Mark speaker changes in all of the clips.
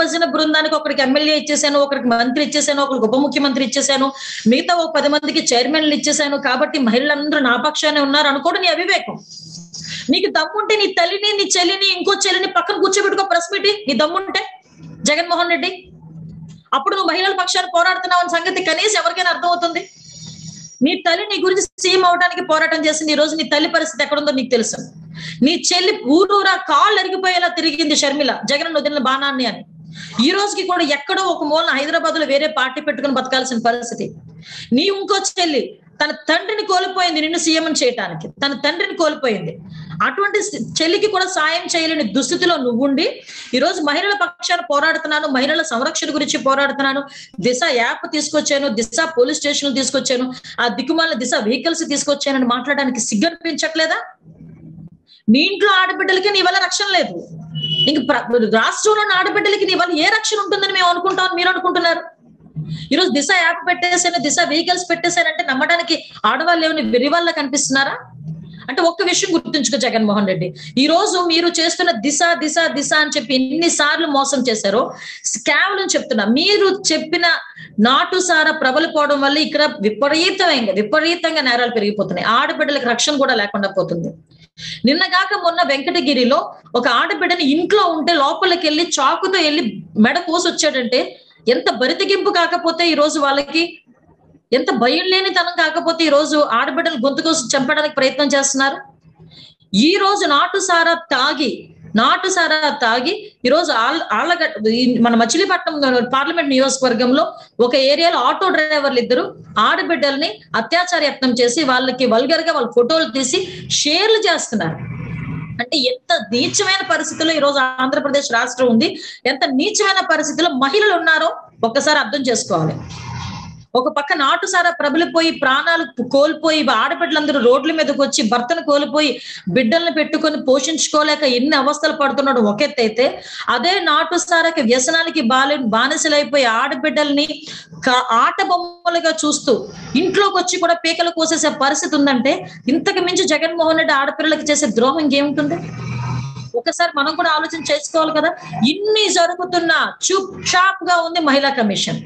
Speaker 1: భజన బృందానికి ఒకరికి ఎమ్మెల్యే ఇచ్చేసాను ఒకరికి మంత్రి ఇచ్చేసాను ఒకరికి ఉప ముఖ్యమంత్రి ఇచ్చేసాను మిగతా ఒక పది మందికి చైర్మన్లు ఇచ్చేసాను కాబట్టి మహిళలందరూ నా పక్షానే ఉన్నారు అనుకోవడం నీ అవివేకం నీకు దమ్ముంటే నీ తల్లిని నీ చెల్లిని ఇంకో చెల్లిని పక్కన కూర్చోబెట్టుకో ప్రెస్ మీట్ నీ దమ్ముంటే జగన్మోహన్ రెడ్డి అప్పుడు నువ్వు మహిళల పక్షాన్ని పోరాడుతున్నావు అన్న సంగతి కనీసం ఎవరికైనా అర్థమవుతుంది నీ తల్లి నీ గురించి సీఎం అవడానికి పోరాటం చేసింది ఈ రోజు నీ తల్లి పరిస్థితి ఎక్కడుందో నీకు తెలుసు నీ చెల్లి ఊరూరా కాళ్ళు అరిగిపోయేలా తిరిగింది షర్మిల జగన్ వదిలిన బాణాన్ని అని ఈ రోజుకి కూడా ఎక్కడో ఒక మూలన హైదరాబాద్ లో వేరే పార్టీ పెట్టుకుని బతకాల్సిన పరిస్థితి నీ ఇంకో చెల్లి తన తండ్రిని కోల్పోయింది నిన్ను సీఎం చేయటానికి తన తండ్రిని కోల్పోయింది అటువంటి చెల్లికి కూడా సాయం చేయలేని దుస్థితిలో నువ్వుండి ఈ రోజు మహిళల పక్షాన పోరాడుతున్నాను మహిళల సంరక్షణ గురించి పోరాడుతున్నాను దిశ యాప్ తీసుకొచ్చాను దిశ పోలీస్ స్టేషన్ తీసుకొచ్చాను ఆ దిక్కుమాల దిశ వెహికల్స్ తీసుకొచ్చానని మాట్లాడడానికి సిగ్గనిపించట్లేదా నీ ఇంట్లో ఆడబిడ్డలకి నీ వల్ల రక్షణ లేదు ఇంక ప్ర- రాష్ట్రంలో ఉన్న ఆడబిడ్డలకి నీ వల్ల ఏ రక్షణ ఉంటుందని మేము అనుకుంటాం మీరు అనుకుంటున్నారు ఈరోజు దిశ యాప్ పెట్టేసాను దిశ వెహికల్స్ పెట్టేశానంటే నమ్మడానికి ఆడవాళ్ళు ఏమైనా వెరివాళ్ళ కనిపిస్తున్నారా అంటే ఒక్క విషయం గుర్తుంచుకో జగన్మోహన్ రెడ్డి ఈ రోజు మీరు చేస్తున్న దిశ దిశ దిశ అని చెప్పి ఎన్నిసార్లు మోసం చేశారో కేవలం చెప్తున్నా మీరు చెప్పిన నాటు సారా ప్రబలిపోవడం వల్ల ఇక్కడ విపరీతమైన విపరీతంగా నేరాలు పెరిగిపోతున్నాయి ఆడబిడ్డలకు రక్షణ కూడా లేకుండా పోతుంది నిన్నగాక మొన్న వెంకటగిరిలో ఒక ఆడబిడ్డని ఇంట్లో ఉంటే లోపలికి వెళ్ళి చాకుతో వెళ్ళి మెడ కోసి వచ్చాడంటే ఎంత బరితెగింపు కాకపోతే ఈ రోజు వాళ్ళకి ఎంత భయం లేనితనం కాకపోతే ఈ రోజు ఆడబిడ్డలు గొంతు కోసి చంపడానికి ప్రయత్నం చేస్తున్నారు ఈ రోజు నాటు సారా తాగి నాటు సారా తాగి ఈ రోజు ఆళ్ళ- ఆళ్ళగడ్డ ఈ మన మచిలీపట్నం పార్లమెంట్ నియోజకవర్గంలో ఒక ఏరియాలో ఆటో డ్రైవర్లు ఇద్దరు ఆడబిడ్డల్ని అత్యాచార యత్నం చేసి వాళ్ళకి వల్గర్ గా వాళ్ళ ఫోటోలు తీసి షేర్లు చేస్తున్నారు అంటే ఎంత నీచమైన పరిస్థితుల్లో ఈ రోజు ఆంధ్రప్రదేశ్ రాష్ట్రం ఉంది ఎంత నీచమైన పరిస్థితుల్లో మహిళలు ఉన్నారో ఒక్కసారి అర్థం చేసుకోవాలి ఒక పక్క నాటు సారా ప్రబలిపోయి ప్రాణాలు కోల్పోయి ఆడబిడ్డలందరూ రోడ్ల మీదకి వచ్చి భర్తను కోల్పోయి బిడ్డల్ని పెట్టుకొని పోషించుకోలేక ఎన్ని అవస్థలు పడుతున్నాడు ఒక ఎత్తు అయితే అదే నాటు సారాకి వ్యసనానికి బాలే బానిసలైపోయి ఆడబిడ్డల్ని క- ఆట బొమ్మలుగా చూస్తూ ఇంట్లోకి వచ్చి కూడా పీకలు కోసేసే పరిస్థితి ఉందంటే ఇంతకు మించి జగన్మోహన్ రెడ్డి ఆడపిల్లలకి చేసే ద్రోహం ఇంకేముంటుంది ఒకసారి మనం కూడా ఆలోచన చేసుకోవాలి కదా ఇన్ని జరుగుతున్నా చూప్ చాప్ గా ఉంది మహిళా కమిషన్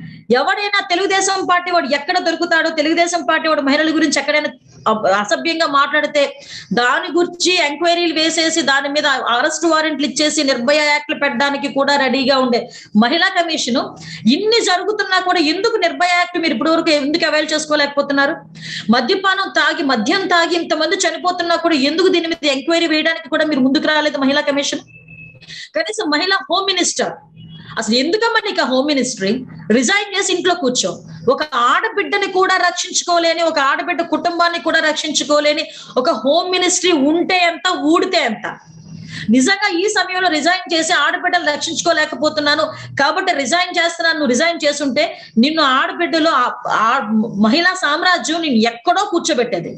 Speaker 1: ఎవడైనా తెలుగుదేశం పార్టీ వాడు ఎక్కడ దొరుకుతాడో తెలుగుదేశం పార్టీ వాడు మహిళల గురించి ఎక్కడైనా అబ్- అసభ్యంగా మాట్లాడితే దాని గురించి ఎంక్వైరీలు వేసేసి దాని మీద అరెస్ట్ వారెంట్లు ఇచ్చేసి నిర్భయ యాక్ట్లు పెట్టడానికి కూడా రెడీగా ఉండే మహిళా కమిషన్ ఇన్ని జరుగుతున్నా కూడా ఎందుకు నిర్భయ యాక్ట్ మీరు ఇప్పటి వరకు ఎందుకు అవైల్ చేసుకోలేకపోతున్నారు మద్యపానం తాగి మద్యం తాగి ఇంతమంది చనిపోతున్నా కూడా ఎందుకు దీని మీద ఎంక్వైరీ వేయడానికి కూడా మీరు ముందుకు రాలేదు మహిళా కమిషన్ కనీసం మహిళా హోమ్ మినిస్టర్ అసలు ఎందుకమ్మా నీకు ఆ హోమ్ మినిస్ట్రీ రిజైన్ చేసి ఇంట్లో కూర్చో ఒక ఆడబిడ్డని కూడా రక్షించుకోలేని ఒక ఆడబిడ్డ కుటుంబాన్ని కూడా రక్షించుకోలేని ఒక హోమ్ మినిస్ట్రీ ఉంటే ఎంత ఊడితే ఎంత నిజంగా ఈ సమయంలో రిజైన్ చేసి ఆడబిడ్డలు రక్షించుకోలేకపోతున్నాను కాబట్టి రిజైన్ చేస్తున్నాను నువ్వు రిజైన్ చేస్తుంటే నిన్ను ఆడబిడ్డలో ఆ- ఆ మహిళా సామ్రాజ్యం నిన్ను ఎక్కడో కూర్చోబెట్టేది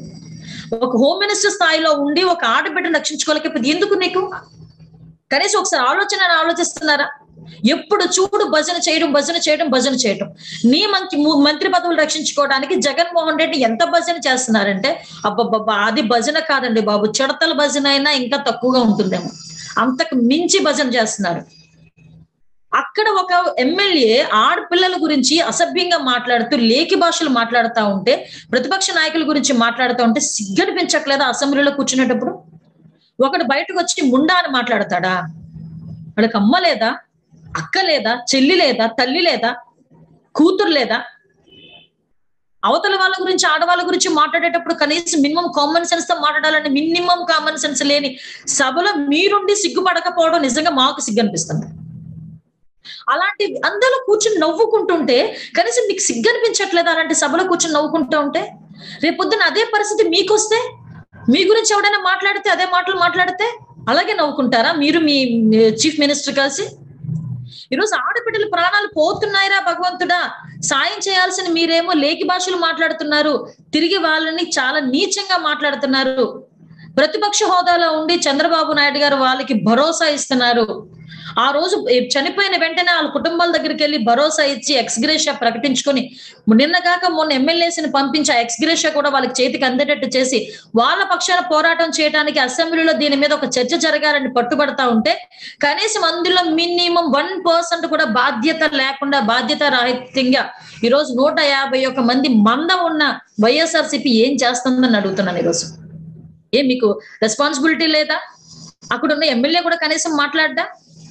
Speaker 1: ఒక హోమ్ మినిస్టర్ స్థాయిలో ఉండి ఒక ఆడబిడ్డను రక్షించుకోలేకపోతే ఎందుకు నీకు కనీసం ఒకసారి ఆలోచన ఆలోచిస్తున్నారా ఎప్పుడు చూడు భజన చేయడం భజన చేయడం భజన చేయడం నీ మంత్రి ము- మంత్రి పదవులు రక్షించుకోవడానికి జగన్మోహన్ రెడ్డి ఎంత భజన చేస్తున్నారంటే అబ్బబ్బబ్బా అది భజన కాదండి బాబు చిడతల భజన అయినా ఇంకా తక్కువగా ఉంటుందేమో అంతకు మించి భజన చేస్తున్నారు అక్కడ ఒక ఎమ్మెల్యే ఆడపిల్లల గురించి అసభ్యంగా మాట్లాడుతూ లేఖి భాషలు మాట్లాడుతూ ఉంటే ప్రతిపక్ష నాయకుల గురించి మాట్లాడుతూ ఉంటే సిగ్గనిపించట్లేదా అసెంబ్లీలో కూర్చునేటప్పుడు ఒకడు బయటకు వచ్చి ముండా అని మాట్లాడతాడా వాడికి అమ్మ లేదా అక్క లేదా చెల్లి లేదా తల్లి లేదా కూతురు లేదా అవతల వాళ్ళ గురించి ఆడవాళ్ళ గురించి మాట్లాడేటప్పుడు కనీసం మినిమం కామన్ సెన్స్ తో మాట్లాడాలని మినిమం కామన్ సెన్స్ లేని సభలో మీరుండి సిగ్గుపడకపోవడం నిజంగా మాకు సిగ్గు అనిపిస్తుంది అలాంటి అందరూ కూర్చుని నవ్వుకుంటుంటే కనీసం మీకు సిగ్గు అనిపించట్లేదు అలాంటి సభలో కూర్చుని నవ్వుకుంటూ ఉంటే రేపొద్దున అదే పరిస్థితి మీకు వస్తే మీ గురించి ఎవడైనా మాట్లాడితే అదే మాటలు మాట్లాడితే అలాగే నవ్వుకుంటారా మీరు మీ చీఫ్ మినిస్టర్ కలిసి ఈరోజు ఆడబిడ్డల ప్రాణాలు పోతున్నాయిరా భగవంతుడా సాయం చేయాల్సిన మీరేమో లేఖి భాషలు మాట్లాడుతున్నారు తిరిగి వాళ్ళని చాలా నీచంగా మాట్లాడుతున్నారు ప్రతిపక్ష హోదాలో ఉండి చంద్రబాబు నాయుడు గారు వాళ్ళకి భరోసా ఇస్తున్నారు ఆ రోజు చనిపోయిన వెంటనే వాళ్ళ కుటుంబాల దగ్గరికి వెళ్ళి భరోసా ఇచ్చి ఎక్స్గ్రేషియా ప్రకటించుకొని నిన్న కాక మొన్న ఎమ్మెల్యేస్ని పంపించి ఆ ఎక్స్గ్రేషియా కూడా వాళ్ళకి చేతికి అందేటట్టు చేసి వాళ్ళ పక్షాన పోరాటం చేయడానికి అసెంబ్లీలో దీని మీద ఒక చర్చ జరగాలని పట్టుబడతా ఉంటే కనీసం అందులో మినిమం వన్ పర్సెంట్ కూడా బాధ్యత లేకుండా బాధ్యత రాహిత్యంగా ఈరోజు నూట యాభై ఒక్క మంది మంద ఉన్న వైఎస్ఆర్సీపీ ఏం చేస్తుందని అడుగుతున్నాను ఈరోజు ఏ మీకు రెస్పాన్సిబిలిటీ లేదా అక్కడ ఉన్న ఎమ్మెల్యే కూడా కనీసం మాట్లాడ్డా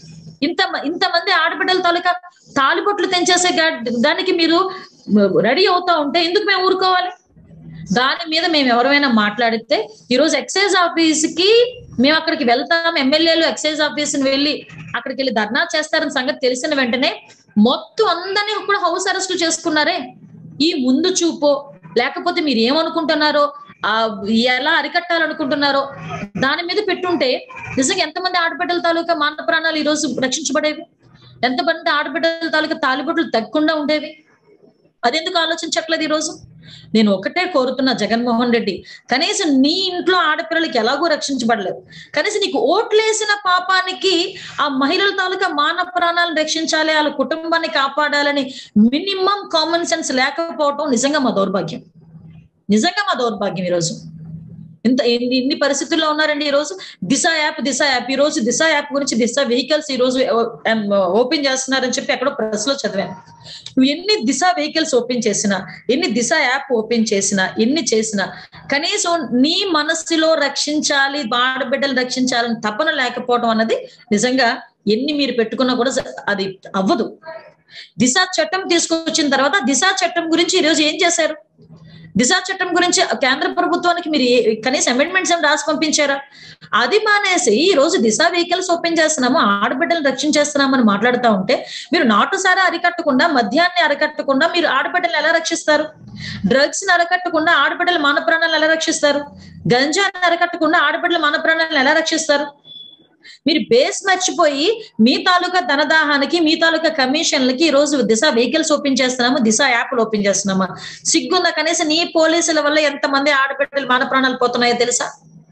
Speaker 1: ఇంత ఇంతమంది ఆడబిడ్డల తాలూకా తాలిబొట్లు తెంచేసే గా- దానికి మీరు రెడీ అవుతా ఉంటే ఎందుకు మేము ఊరుకోవాలి దాని మీద మేము ఎవరైనా మాట్లాడితే ఈరోజు ఎక్సైజ్ ఆఫీస్ కి మేము అక్కడికి వెళ్తాం ఎమ్మెల్యేలు ఎక్సైజ్ ఆఫీస్ ని వెళ్ళి అక్కడికి వెళ్ళి ధర్నా చేస్తారని సంగతి తెలిసిన వెంటనే మొత్తం అందరినీ కూడా హౌస్ అరెస్ట్ చేసుకున్నారే ఈ ముందు చూపో లేకపోతే మీరు ఏమనుకుంటున్నారో ఆ ఎలా అరికట్టాలనుకుంటున్నారో దాని మీద పెట్టుంటే నిజంగా ఎంతమంది ఆడబిడ్డల తాలూకా మానవ ప్రాణాలు ఈ రోజు రక్షించబడేవి ఎంతమంది ఆడబిడ్డల తాలూకా తాలిబొట్లు తగ్గకుండా ఉండేవి అదెందుకు ఆలోచించట్లేదు ఈ రోజు నేను ఒకటే కోరుతున్నా జగన్మోహన్ రెడ్డి కనీసం నీ ఇంట్లో ఆడపిల్లలకి ఎలాగో రక్షించబడలేదు కనీసం నీకు ఓట్లేసిన పాపానికి ఆ మహిళల తాలూకా మానవ ప్రాణాలను రక్షించాలి వాళ్ళ కుటుంబాన్ని కాపాడాలని మినిమం కామన్ సెన్స్ లేకపోవటం నిజంగా మా దౌర్భాగ్యం నిజంగా మా దౌర్భాగ్యం ఈరోజు ఇంత ఇన్ని ఇన్ని పరిస్థితుల్లో ఉన్నారండి ఈ రోజు దిశ యాప్ దిశ యాప్ ఈ రోజు దిశ యాప్ గురించి దిశ వెహికల్స్ ఈ రోజు ఓపెన్ చేస్తున్నారని చెప్పి ఎక్కడో ప్రెస్ లో చదివాను నువ్వు ఎన్ని దిశ వెహికల్స్ ఓపెన్ చేసినా ఎన్ని దిశ యాప్ ఓపెన్ చేసినా ఎన్ని చేసినా కనీసం నీ మనస్సులో రక్షించాలి ఆడబిడ్డలు రక్షించాలని తపన లేకపోవడం అన్నది నిజంగా ఎన్ని మీరు పెట్టుకున్నా కూడా జ- అది అవ్వదు దిశ చట్టం తీసుకొచ్చిన తర్వాత దిశ చట్టం గురించి ఈ రోజు ఏం చేశారు దిశ చట్టం గురించి కేంద్ర ప్రభుత్వానికి మీరు ఏ- కనీసం అమెండ్మెంట్స్ ఏం రాసి పంపించారా అది మానేసి ఈ రోజు దిశ వెహికల్స్ ఓపెన్ చేస్తున్నాము ఆడబిడ్డలు రక్షించేస్తున్నామని మాట్లాడుతూ ఉంటే మీరు నాటుసారా అరికట్టకుండా మద్యాన్ని అరికట్టకుండా మీరు ఆడబిడ్డలు ఎలా రక్షిస్తారు డ్రగ్స్ ని అరికట్టకుండా ఆడబిడ్డల మాన ప్రాణాలను ఎలా రక్షిస్తారు గంజాన్ని అరికట్టకుండా ఆడబిడ్డల మాన ప్రాణాలను ఎలా రక్షిస్తారు మీరు బేస్ మర్చిపోయి మీ తాలూకా ధనదాహానికి మీ తాలూకా కమిషన్లకి ఈ రోజు దిశ వెహికల్స్ ఓపెన్ చేస్తున్నాము దిశ యాప్లు ఓపెన్ చేస్తున్నామా సిగ్గుందా కనీసం నీ పోలీసుల వల్ల ఎంతమంది ఆడబిడ్డలు మాన ప్రాణాలు పోతున్నాయో తెలుసా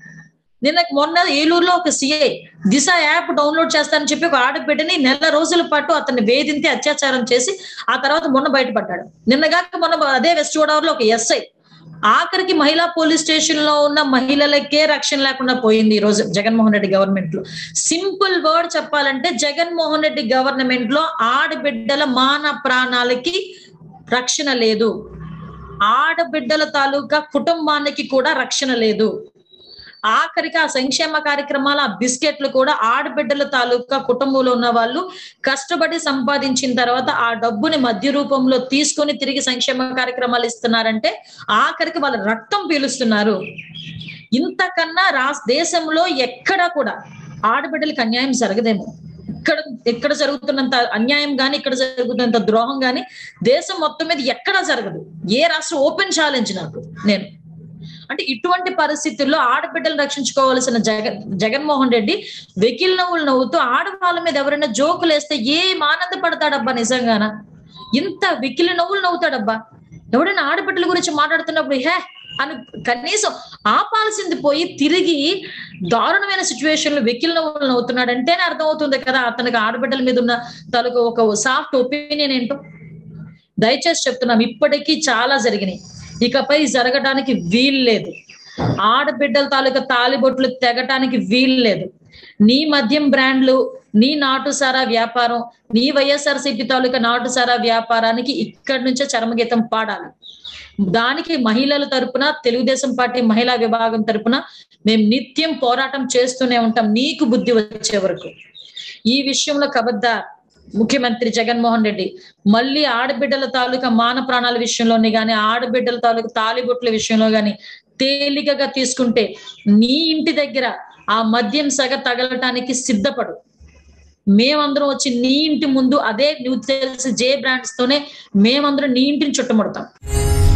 Speaker 1: నిన్న మొన్న ఏలూరులో ఒక సిఐ దిశ యాప్ డౌన్లోడ్ చేస్తానని చెప్పి ఒక ఆడబిడ్డని నెల రోజుల పాటు అతన్ని వేధించి అత్యాచారం చేసి ఆ తర్వాత మొన్న బయటపడ్డాడు నిన్నగాక మొన్న అదే వెస్ట్ గోదావరిలో ఒక ఎస్ఐ ఆఖరికి మహిళా పోలీస్ స్టేషన్ లో ఉన్న మహిళలకే రక్షణ లేకుండా పోయింది ఈ రోజు జగన్మోహన్ రెడ్డి గవర్నమెంట్ లో సింపుల్ వర్డ్ చెప్పాలంటే జగన్మోహన్ రెడ్డి గవర్నమెంట్ లో ఆడబిడ్డల మాన ప్రాణాలకి రక్షణ లేదు ఆడబిడ్డల తాలూకా కుటుంబానికి కూడా రక్షణ లేదు ఆఖరికి ఆ సంక్షేమ కార్యక్రమాల ఆ బిస్కెట్లు కూడా ఆడబిడ్డల తాలూకా కుటుంబంలో ఉన్న వాళ్ళు కష్టపడి సంపాదించిన తర్వాత ఆ డబ్బుని మధ్య రూపంలో తీసుకొని తిరిగి సంక్షేమ కార్యక్రమాలు ఇస్తున్నారంటే ఆఖరికి వాళ్ళ రక్తం పీలుస్తున్నారు ఇంతకన్నా రాస్ దేశంలో ఎక్కడా కూడా ఆడబిడ్డలకు అన్యాయం జరగదేమో ఇక్కడ ఎక్కడ జరుగుతున్నంత అన్యాయం గాని ఇక్కడ జరుగుతున్నంత ద్రోహం గాని దేశం మొత్తం మీద ఎక్కడా జరగదు ఏ రాష్ట్రం ఓపెన్ ఛాలెంజ్ నాకు నేను అంటే ఇటువంటి పరిస్థితుల్లో ఆడబిడ్డలు రక్షించుకోవాల్సిన జగన్ జగన్మోహన్ రెడ్డి వెకిల్ నవ్వులు నవ్వుతూ ఆడవాళ్ళ మీద ఎవరైనా జోకులు వేస్తే ఏం ఆనందపడతాడబ్బా నిజంగానా ఇంత వెకిలి నవ్వులు నవ్వుతాడబ్బా ఎవడైనా ఆడబిడ్డల గురించి మాట్లాడుతున్నప్పుడు హే అని కనీసం ఆపాల్సింది పోయి తిరిగి దారుణమైన సిచ్యువేషన్ లో వెకిల్ నవ్వులు నవ్వుతున్నాడు అంటేనే అర్థమవుతుంది కదా అతనికి ఆడబిడ్డల మీద ఉన్న తలకు ఒక సాఫ్ట్ ఒపీనియన్ ఏంటో దయచేసి చెప్తున్నాం ఇప్పటికీ చాలా జరిగినాయి ఇకపై జరగడానికి వీలు లేదు ఆడబిడ్డల తాలూకా తాలిబొట్లు తెగటానికి వీలు లేదు నీ మద్యం బ్రాండ్లు నీ నాటుసారా వ్యాపారం నీ వైఎస్ఆర్సీపీ తాలూకా నాటుసారా వ్యాపారానికి ఇక్కడి నుంచే చరమగీతం పాడాలి దానికి మహిళల తరపున తెలుగుదేశం పార్టీ మహిళా విభాగం తరపున మేము నిత్యం పోరాటం చేస్తూనే ఉంటాం నీకు బుద్ధి వచ్చే వరకు ఈ విషయంలో కబద్దార్ ముఖ్యమంత్రి జగన్మోహన్ రెడ్డి మళ్ళీ ఆడబిడ్డల తాలూకా మాన ప్రాణాల విషయంలోని గాని ఆడబిడ్డల తాలూకా తాలిబొట్ల విషయంలో గాని తేలికగా తీసుకుంటే నీ ఇంటి దగ్గర ఆ మద్యం సగ తగలటానికి సిద్ధపడు మేమందరం వచ్చి నీ ఇంటి ముందు అదే నువ్వు తెలిసి జే బ్రాండ్స్ తోనే మేమందరం నీ ఇంటిని చుట్టుముడతాం